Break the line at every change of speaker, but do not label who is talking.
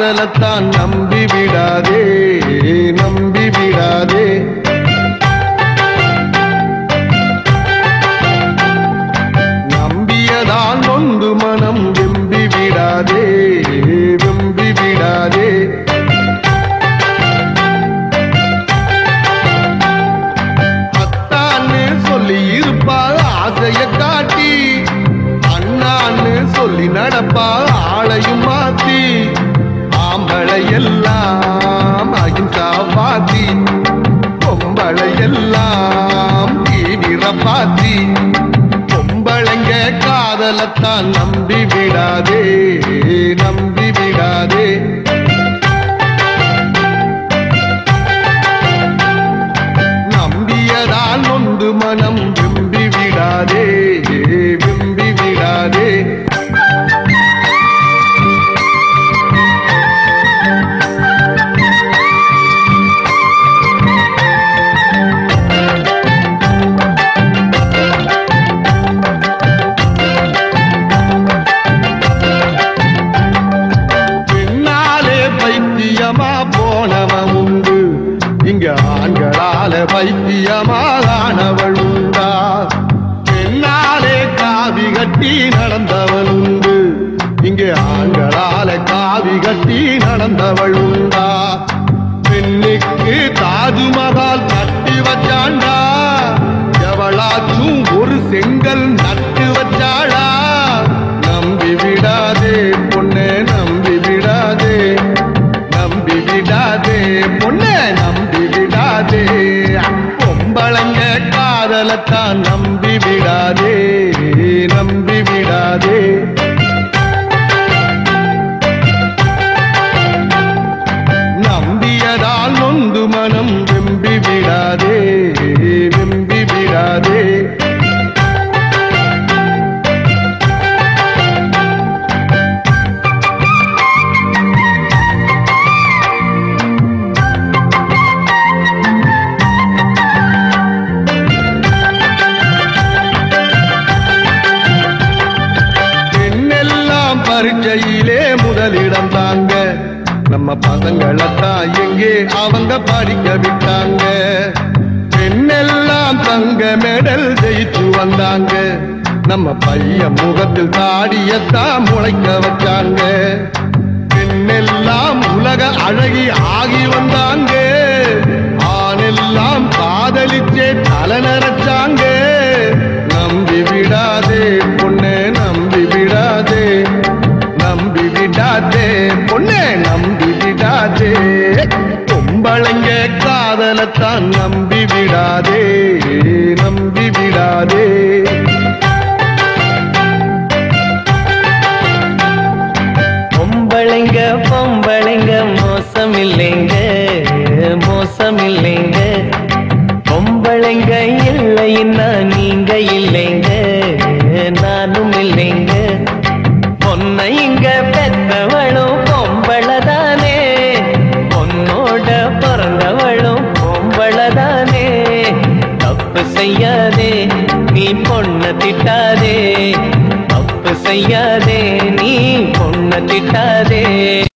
காதலத்தான் நம்பி விடாதே நம்பி விடாதே நம்பியதால் நொந்து மனம் வெம்பி விடாதே வெம்பி விடாதே அத்தான்னு சொல்லி இருப்பாள் ஆசைய காட்டி அண்ணான்னு சொல்லி நடப்பா ஆளையும் மாத்தி ஆம்பளை எல்லாம் அகிம்சா பாத்தி பொம்பளை எல்லாம் தீவிர பாத்தி பொம்பளைங்க காதலத்தான் நம்பி விடாதே நம்பி விடாதே நம்பியதால் நொந்து மனம் விம்பி விடாதே விம்பி விடாதே பின்னாலே பைத்தியமா போனவன் உண்டு இங்க ஆண்களால பைத்தியமாகானவள் உண்டா பெண்ணாலே காவி கட்டி நடந்தவன் உண்டு இங்கே ஆண்களால காவி கட்டி நடந்தவள் உண்டா பெண்ணுக்கு தாஜ்மஹால் கட்டி வச்சாண்டா எவளாச்சும் ஒரு செங்கல் நட்டு வச்சாளா நம்பி விடாதே பொண்ணே நம்பி விடாதே நம்பி விடாதே பொண்ணே நம்பி விடாதே பொம்பளைங்க காதலத்தான் நம்பி விடாதே நம்பி விடாதே நம்பியதால் நொந்து மனம் வெம்பி விடாதே வெம்பி விடாதே பெண்ணெல்லாம் பரீட்சையிலே முதலிடம் தாங்க நம்ம பசங்களத்தான் எங்கே அவங்க படிக்க விட்டாங்க பெண்ணெல்லாம் தங்க மெடல் ஜெயிச்சு வந்தாங்க நம்ம பையன் முகத்தில் தாடியத்தான் முளைக்க வச்சாங்க பெண்ணெல்லாம் உலக அழகி ஆகி வந்தாங்க ஆணெல்லாம் காதலிச்சே தலை நரைச்சாங்க நம்பி விடாதே பொண்ணே நம்பி விடாதே நம்பி விடாதே பொண்ணே நம்பி விடாதே பொம்பளைங்க காதலத்தான் நம்பி விடாதே நம்பி விடாதே
பொம்பளைங்க பொம்பளைங்க மோசம் இல்லைங்க மோசம் இல்லைங்க பொம்பளைங்க இல்லைன்னா நீங்க இல்லைங்க நானும் இல்லைங்க பொன்னை இங்க பெற்றவளும் பொம்பளதானே பொன்னோட பிறந்தவளும் பொம்பளதானே தப்பு செய்யாதே நீ பொண்ண திட்டாதே தப்பு செய்யாதே நீ பொண்ண திட்டாதே